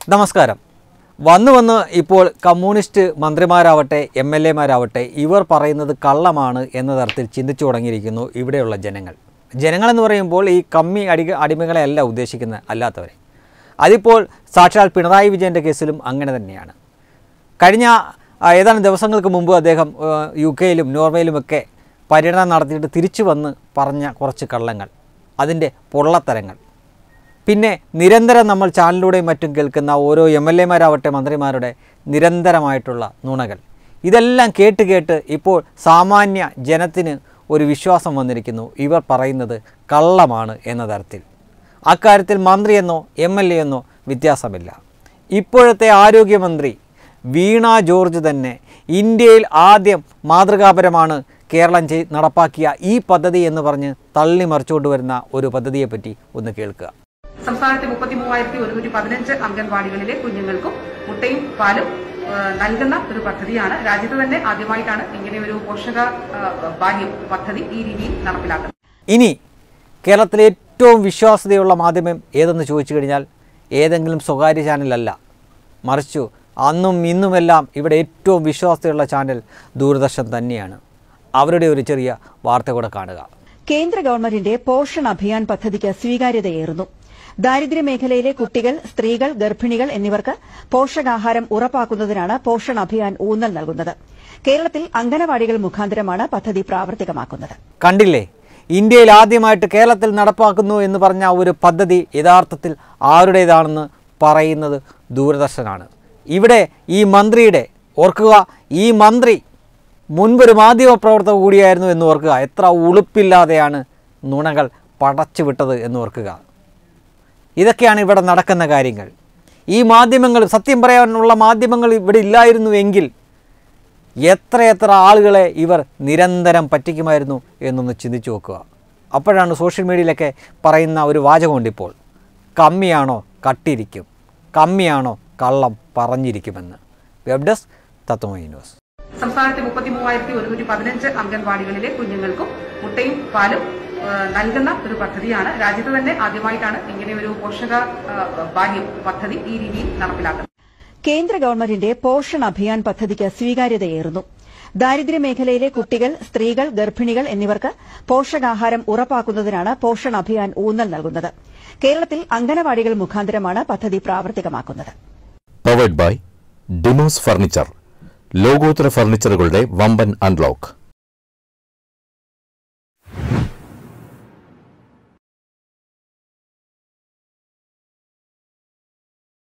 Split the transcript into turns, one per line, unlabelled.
നമസ്കാരം വന്നു വന്ന് ഇപ്പോൾ കമ്മ്യൂണിസ്റ്റ് മന്ത്രിമാരാവട്ടെ എം എൽ എമാരാവട്ടെ ഇവർ പറയുന്നത് കള്ളമാണ് എന്ന തരത്തിൽ ചിന്തിച്ചു തുടങ്ങിയിരിക്കുന്നു ഇവിടെയുള്ള ജനങ്ങൾ ജനങ്ങളെന്ന് പറയുമ്പോൾ ഈ കമ്മി അടി അടിമകളെ അല്ല ഉദ്ദേശിക്കുന്നത് അല്ലാത്തവരെ അതിപ്പോൾ സാക്ഷാൽ പിണറായി വിജയൻ്റെ കേസിലും അങ്ങനെ തന്നെയാണ് കഴിഞ്ഞ ആ, ഏതാനും ദിവസങ്ങൾക്ക് മുമ്പ് അദ്ദേഹം ആ, യു കെയിലും നോർവേയിലുമൊക്കെ പര്യടനം നടത്തിയിട്ട് തിരിച്ചു വന്ന് പറഞ്ഞ കുറച്ച് കള്ളങ്ങൾ അതിൻ്റെ പൊള്ളത്തരങ്ങൾ പിന്നെ നിരന്തരം നമ്മൾ ചാനലിലൂടെയും മറ്റും കേൾക്കുന്ന ഓരോ എം എൽ എമാരാവട്ടെ മന്ത്രിമാരുടെ നിരന്തരമായിട്ടുള്ള നുണകൾ ഇതെല്ലാം കേട്ട് കേട്ട് ഇപ്പോൾ സാമാന്യ ജനത്തിന് ഒരു വിശ്വാസം വന്നിരിക്കുന്നു ഇവർ പറയുന്നത് കള്ളമാണ് എന്ന തരത്തിൽ അക്കാര്യത്തിൽ മന്ത്രിയെന്നോ എം എൽ എ എന്നോ വ്യത്യാസമില്ല ഇപ്പോഴത്തെ ആരോഗ്യമന്ത്രി വീണ ജോർജ് തന്നെ ഇന്ത്യയിൽ ആദ്യം മാതൃകാപരമാണ് കേരളം ചെയ് നടപ്പാക്കിയ ഈ പദ്ധതി എന്ന് പറഞ്ഞ് തള്ളി മറിച്ചുകൊണ്ട് വരുന്ന ഒരു പദ്ധതിയെപ്പറ്റി ഒന്ന് കേൾക്കുക
സംസ്ഥാനത്തെ മുപ്പത്തി മൂവായിരത്തി ഒരുന്നൂറ്റി പതിനഞ്ച് അംഗൻവാടികളിലെ കുഞ്ഞുങ്ങൾക്കും മുട്ടയും പാലും ആ, നൽകുന്ന ഒരു പദ്ധതിയാണ് രാജ്യത്ത് തന്നെ ആദ്യമായിട്ടാണ് ഇങ്ങനെ ഒരു പോഷക ആ, ബാല്യം പദ്ധതി ഈ രീതിയിൽ നടപ്പിലാക്കുന്നത്
ഇനി കേരളത്തിലെ ഏറ്റവും വിശ്വാസ്യതയുള്ള മാധ്യമം ഏതെന്ന് ചോദിച്ചു കഴിഞ്ഞാൽ ഏതെങ്കിലും സ്വകാര്യ ചാനലല്ല മറിച്ചു അന്നും ഇന്നുമെല്ലാം ഇവിടെ ഏറ്റവും വിശ്വാസ്യതയുള്ള ചാനൽ ദൂരദർശൻ തന്നെയാണ് അവരുടെ ഒരു ചെറിയ വാർത്ത കൂടെ കാണുക
കേന്ദ്ര ഗവൺമെന്റിന്റെ പോഷൺ അഭിയാൻ പദ്ധതിക്ക് സ്വീകാര്യതയേറുന്നു ദാരിദ്ര്യ മേഖലയിലെ കുട്ടികൾ സ്ത്രീകൾ ഗർഭിണികൾ എന്നിവർക്ക് പോഷകാഹാരം ഉറപ്പാക്കുന്നതിനാണ് പോഷൺ അഭിയാൻ ഊന്നൽ നൽകുന്നത് കേരളത്തിൽ അംഗനവാടികൾ മുഖാന്തരമാണ് പദ്ധതി പ്രാവർത്തികമാക്കുന്നത്
കണ്ടില്ലേ ഇന്ത്യയിൽ ആദ്യമായിട്ട് കേരളത്തിൽ നടപ്പാക്കുന്നു എന്ന് പറഞ്ഞ ഒരു പദ്ധതി യഥാർത്ഥത്തിൽ ആരുടേതാണെന്ന് പറയുന്നത് ദൂരദർശനാണ് ഇവിടെ ഈ മന്ത്രിയുടെ ഓർക്കുക ഈ മന്ത്രി മുൻപൊരു മാധ്യമപ്രവർത്തക കൂടിയായിരുന്നു എന്ന് ഓർക്കുക എത്ര ഉളുപ്പില്ലാതെയാണ് നുണകൾ പടച്ചു വിട്ടത് എന്ന് ഓർക്കുക ഇതൊക്കെയാണ് ഇവിടെ നടക്കുന്ന കാര്യങ്ങൾ ഈ മാധ്യമങ്ങൾ സത്യം പറയാനുള്ള മാധ്യമങ്ങൾ ഇവിടെ ഇല്ലായിരുന്നു എങ്കിൽ എത്രയെത്ര ആളുകളെ ഇവർ നിരന്തരം പറ്റിക്കുമായിരുന്നു എന്നൊന്ന് ചിന്തിച്ചു നോക്കുക അപ്പോഴാണ് സോഷ്യൽ മീഡിയയിലൊക്കെ പറയുന്ന ഒരു വാചകമുണ്ട് ഇപ്പോൾ കമ്മിയാണോ കട്ടിരിക്കും കമ്മിയാണോ കള്ളം പറഞ്ഞിരിക്കുമെന്ന് വെബ് ഡെസ്ക് തത്വമൈ ന്യൂസ്
സംസ്ഥാനത്തെ മുപ്പത്തി മൂവായിരത്തി ഒരുന്നൂറ്റി പതിനഞ്ച് അംഗൻവാടികളിലെ കുഞ്ഞുങ്ങൾക്കും മുട്ടയും പാലും ആ, നൽകുന്ന ഒരു പദ്ധതിയാണ് രാജ്യത്ത് തന്നെ ആദ്യമായിട്ടാണ് ഇങ്ങനെ ഒരു പോഷക ആ, ബാല്യം പദ്ധതി ഈ രീതിയിൽ നടപ്പിലാക്കുന്നത്
കേന്ദ്ര ഗവൺമെന്റിന്റെ പോഷൺ അഭിയാൻ പദ്ധതിക്ക് സ്വീകാര്യതയേറുന്നു ദാരിദ്ര്യ മേഖലയിലെ കുട്ടികൾ സ്ത്രീകൾ ഗർഭിണികൾ എന്നിവർക്ക് പോഷകാഹാരം ഉറപ്പാക്കുന്നതിനാണ് പോഷൺ അഭിയാൻ ഊന്നൽ നൽകുന്നത് കേരളത്തിൽ അംഗനവാടികൾ മുഖാന്തരമാണ് പദ്ധതി പ്രാവർത്തികമാക്കുന്നത്
പവേഡ് ബൈ ഡിമോസ് ഫർണിച്ചർ ലോകോത്തര ഫർണിച്ചറുകളുടെ വമ്പൻ അൺലോക്ക്